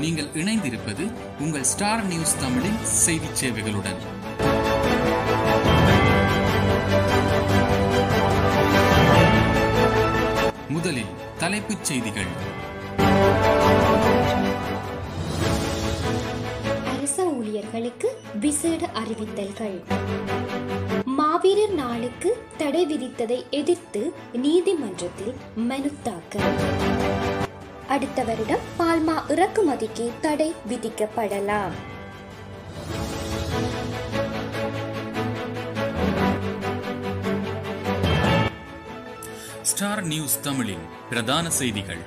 நீங்கள் இணைந்திருப்பது உங்கள் ஸ்டார் நியூஸ் தமிழின் செய்திச் சேவைகளுடன் முதலில் தலைப்புச் செய்திகள் அரச ஊழியர்களுக்கு விசேட அறிவித்தல்கள் மாவீரர் நாளுக்கு தடை விதித்ததை எதிர்த்து நீதிமன்றத்தில் மனு தாக்கல் அடுத்த வருடம் பால்மா இறக்குமதிக்கு தடை விதிக்கப்படலாம் ஸ்டார் நியூஸ் தமிழின் பிரதான செய்திகள்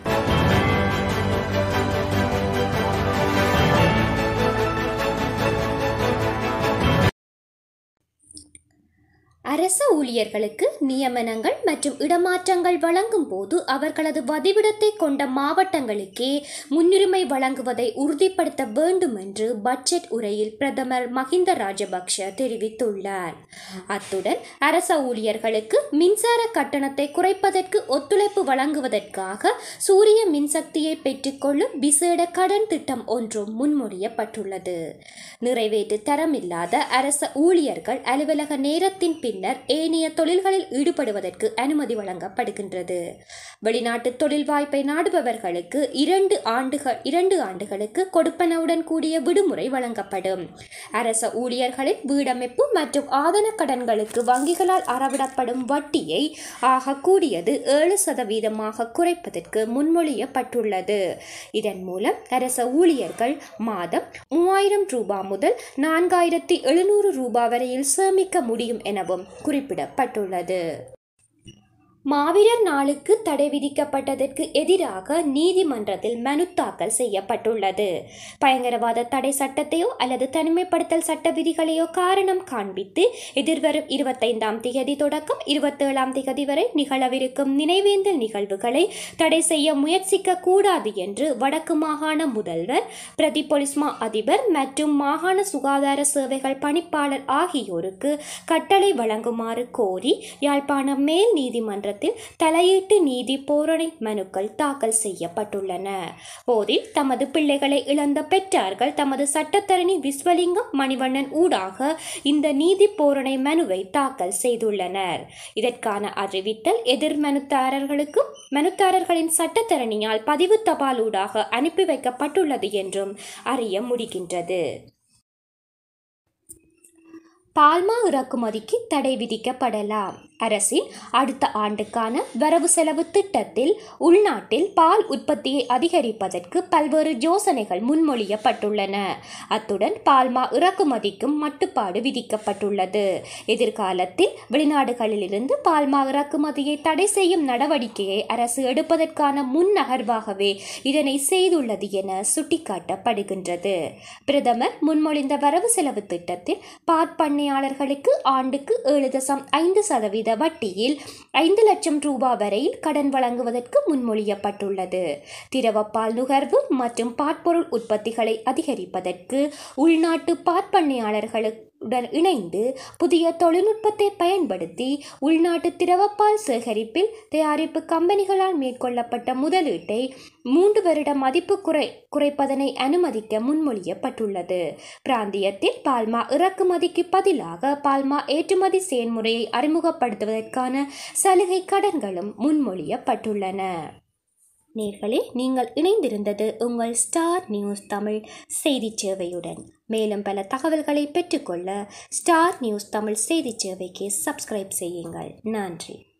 அரச ஊழியர்களுக்கு நியமனங்கள் மற்றும் இடமாற்றங்கள் வழங்கும் போது அவர்களது வதிவிடத்தை கொண்ட மாவட்டங்களுக்கே முன்னுரிமை வழங்குவதை உறுதிப்படுத்த வேண்டும் என்று பட்ஜெட் உரையில் பிரதமர் மஹிந்த ராஜபக்ஷ தெரிவித்துள்ளார் அத்துடன் அரச ஊழியர்களுக்கு மின்சார கட்டணத்தை குறைப்பதற்கு ஒத்துழைப்பு வழங்குவதற்காக சூரிய மின்சக்தியை பெற்றுக்கொள்ளும் விசேட கடன் திட்டம் ஒன்றும் முன்மொழியப்பட்டுள்ளது நிறைவேற்று தரமில்லாத அரச ஊழியர்கள் அலுவலக நேரத்தின் பின்னர் ஏனைய தொழில்களில் ஈடுபடுவதற்கு அனுமதி வழங்கப்படுகின்றது வெளிநாட்டு தொழில் வாய்ப்பை நாடுபவர்களுக்கு இரண்டு ஆண்டுகள் இரண்டு ஆண்டுகளுக்கு கொடுப்பனவுடன் கூடிய விடுமுறை வழங்கப்படும் அரச ஊழியர்களின் வீடமைப்பு மற்றும் ஆதன கடன்களுக்கு வங்கிகளால் அறவிடப்படும் வட்டியை ஆக கூடியது ஏழு சதவீதமாக குறைப்பதற்கு முன்மொழியப்பட்டுள்ளது இதன் மூலம் அரச ஊழியர்கள் மாதம் மூவாயிரம் ரூபாய் முதல் நான்காயிரத்தி எழுநூறு ரூபாய் வரையில் சேமிக்க முடியும் எனவும் குறிப்பிடப்பட்டுள்ளது மாவீரர் நாளுக்கு தடை விதிக்கப்பட்டதற்கு எதிராக நீதிமன்றத்தில் மனு தாக்கல் செய்யப்பட்டுள்ளது பயங்கரவாத தடை சட்டத்தையோ அல்லது தனிமைப்படுத்தல் சட்ட விதிகளையோ காரணம் காண்பித்து எதிர்வரும் இருபத்தைந்தாம் திகதி தொடக்கம் இருபத்தேழாம் திகதி வரை நிகழவிருக்கும் நினைவேந்தல் நிகழ்வுகளை தடை செய்ய முயற்சிக்க கூடாது என்று வடக்கு மாகாண முதல்வர் பிரதி பொலிஸ்மா அதிபர் மற்றும் மாகாண சுகாதார சேவைகள் பணிப்பாளர் ஆகியோருக்கு கட்டளை வழங்குமாறு கோரி யாழ்ப்பாணம் மேல் நீதிமன்ற நீதிமன்றத்தில் தலையீட்டு நீதி போரணை மனுக்கள் தாக்கல் செய்யப்பட்டுள்ளன போரில் தமது பிள்ளைகளை இழந்த பெற்றார்கள் தமது சட்டத்தரணி விஸ்வலிங்கம் மணிவண்ணன் ஊடாக இந்த நீதி போரணை மனுவை தாக்கல் செய்துள்ளனர் இதற்கான அறிவித்தல் எதிர் மனுதாரர்களுக்கும் மனுதாரர்களின் சட்டத்தரணியால் பதிவு தபாலூடாக அனுப்பி வைக்கப்பட்டுள்ளது என்றும் அறிய முடிகின்றது பால்மா இறக்குமதிக்கு தடை விதிக்கப்படலாம் அரசின் அடுத்த ஆண்டுக்கான வரவு செலவு திட்டத்தில் உள்நாட்டில் பால் உற்பத்தியை அதிகரிப்பதற்கு பல்வேறு யோசனைகள் முன்மொழியப்பட்டுள்ளன அத்துடன் பால்மா இறக்குமதிக்கும் மட்டுப்பாடு விதிக்கப்பட்டுள்ளது எதிர்காலத்தில் வெளிநாடுகளிலிருந்து பால்மா இறக்குமதியை தடை செய்யும் நடவடிக்கையை அரசு எடுப்பதற்கான முன்னகர்வாகவே இதனை செய்துள்ளது என சுட்டிக்காட்டப்படுகின்றது பிரதமர் முன்மொழிந்த வரவு செலவு திட்டத்தில் பாற்பண்ணையாளர்களுக்கு ஆண்டுக்கு ஏழு தசம் ஐந்து சதவீத வட்டியில் ஐந்து லட்சம் ரூபாய் வரையில் கடன் வழங்குவதற்கு முன்மொழியப்பட்டுள்ளது திரவப்பால் நுகர்வு மற்றும் பாற்பொருள் உற்பத்திகளை அதிகரிப்பதற்கு உள்நாட்டு பாற்பண்ணையாளர்களுக்கு உடன் இணைந்து புதிய தொழில்நுட்பத்தை பயன்படுத்தி உள்நாட்டு திரவப்பால் சேகரிப்பில் தயாரிப்பு கம்பெனிகளால் மேற்கொள்ளப்பட்ட முதலீட்டை மூன்று வருட மதிப்பு குறை குறைப்பதனை அனுமதிக்க முன்மொழியப்பட்டுள்ளது பிராந்தியத்தில் பால்மா இறக்குமதிக்கு பதிலாக பால்மா ஏற்றுமதி செயல்முறையை அறிமுகப்படுத்துவதற்கான சலுகை கடன்களும் முன்மொழியப்பட்டுள்ளன நேர்களே நீங்கள் இணைந்திருந்தது உங்கள் ஸ்டார் நியூஸ் தமிழ் செய்திச் சேவையுடன் மேலும் பல தகவல்களை பெற்றுக்கொள்ள ஸ்டார் நியூஸ் தமிழ் செய்திச் சேவைக்கு சப்ஸ்கிரைப் செய்யுங்கள் நன்றி